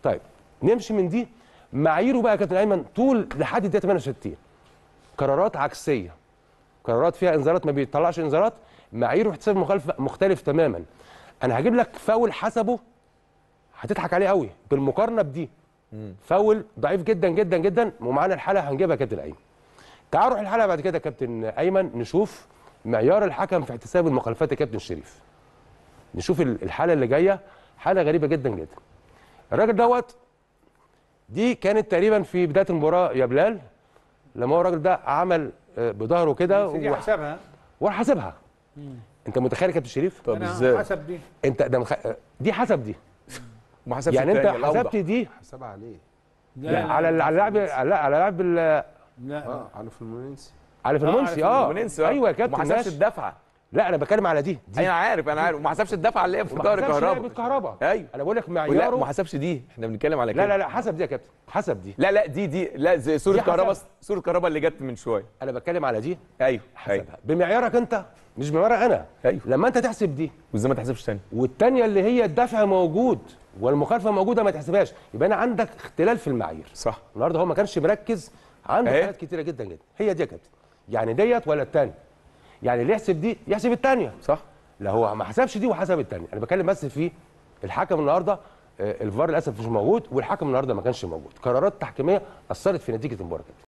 طيب نمشي من دي معاييره بقى يا كابتن ايمن طول لحد الدقيقه 68 قرارات عكسيه قرارات فيها انذارات ما بيطلعش انذارات معاييره احتساب مخالف مختلف تماما انا هجيب لك فاول حسبه هتضحك عليه قوي بالمقارنه بدي فاول ضعيف جدا جدا جدا ومعانا الحلقه هنجيبها كابتن ايمن تعال نروح الحلقه بعد كده يا كابتن ايمن نشوف معيار الحكم في احتساب المخالفات يا كابتن شريف نشوف ال- الحاله اللي جايه حاله غريبه جدا جدا الراجل دوت دي كانت تقريبا في بدايه المباراه يا بلال لما هو الراجل ده عمل آه، بظهره كده دي وح- حسابها وراح حاسبها انت متخيل يا كابتن شريف طب انا ازاي؟ حسب دي انت ده مخ... دي حسب دي ما حسبش يعني انت التاني الأوضح. حسبت دي حساب عليه لا على ال- على اللاعب على على لاعب ال- لا اه على فلومينينسي على فلومنسي اه فلومينينسي، ايوه يا وما كابتن حسبش ماشي الدفعه لا انا بتكلم على دي دي انا عارف انا عارف وما حسبش الدفعه اللي هي في ما ظهر حسبش لعب الكهرباء الكهرباء ايوه انا بقول لك لا معياره ما حسبش دي احنا بنتكلم على لا كده لا لا حسب دي يا كابتن حسب دي لا لا دي دي لا زي صوره دي كهرباء حسب. صوره كهرباء اللي جت من شويه انا بتكلم على دي ايوه ايوه حسبها بمعيارك انت مش بمعياري انا أيوة. لما انت تحسب دي وازاي ما تحسبش تاني والتانية اللي هي الدفع موجود والمخالفه موجوده ما تحسبهاش يبقى انا عندك اختلال في المعايير صح النهارده هو ما كانش مركز عنده أهي. حاجات كتيره جدا جدا هي دي يا كابتن يعني ديت ولا التانية يعني اللي يحسب دي يحسب التانية صح لا هو ما حسبش دي وحسب التانية انا بتكلم بس في الحكم النهارده آه، الفار للاسف مش موجود والحكم النهارده ما كانش موجود قرارات تحكيميه اثرت في نتيجه المباراه كده